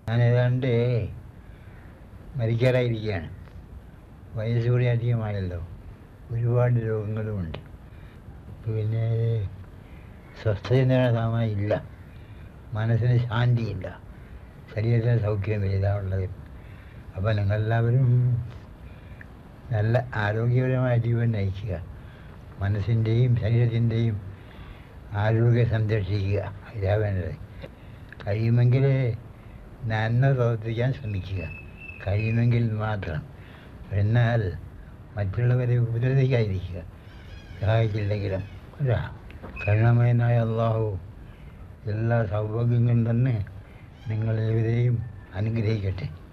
ഞാൻ ഏതാണ്ട് മരിക്കാറായിരിക്കുകയാണ് വയസ്സ് കൂടി അധികമായല്ലോ ഒരുപാട് രോഗങ്ങളുമുണ്ട് പിന്നെ സ്വസ്ഥത സാമാനം ഇല്ല മനസ്സിന് ശാന്തിയില്ല ശരീരത്തിന് സൗഖ്യമില്ല ഇതാ ഉള്ളത് അപ്പോൾ നിങ്ങളെല്ലാവരും നല്ല ആരോഗ്യപരമായ ജീവൻ നയിക്കുക മനസ്സിൻ്റെയും ശരീരത്തിൻ്റെയും ആരോഗ്യം സംരക്ഷിക്കുക ഇതാ വേണ്ടത് കഴിയുമെങ്കിൽ നന്മ പ്രവർത്തിക്കാൻ ശ്രമിക്കുക കഴിയുമെങ്കിൽ മാത്രം എന്നാൽ മറ്റുള്ളവരെ ഉപദ്രവിക്കാതിരിക്കുക സഹായിച്ചില്ലെങ്കിലും അതാ കരുണമയനായ അള്ളാഹു എല്ലാ സൗഭാഗ്യങ്ങളും തന്നെ നിങ്ങളെവരെയും അനുഗ്രഹിക്കട്ടെ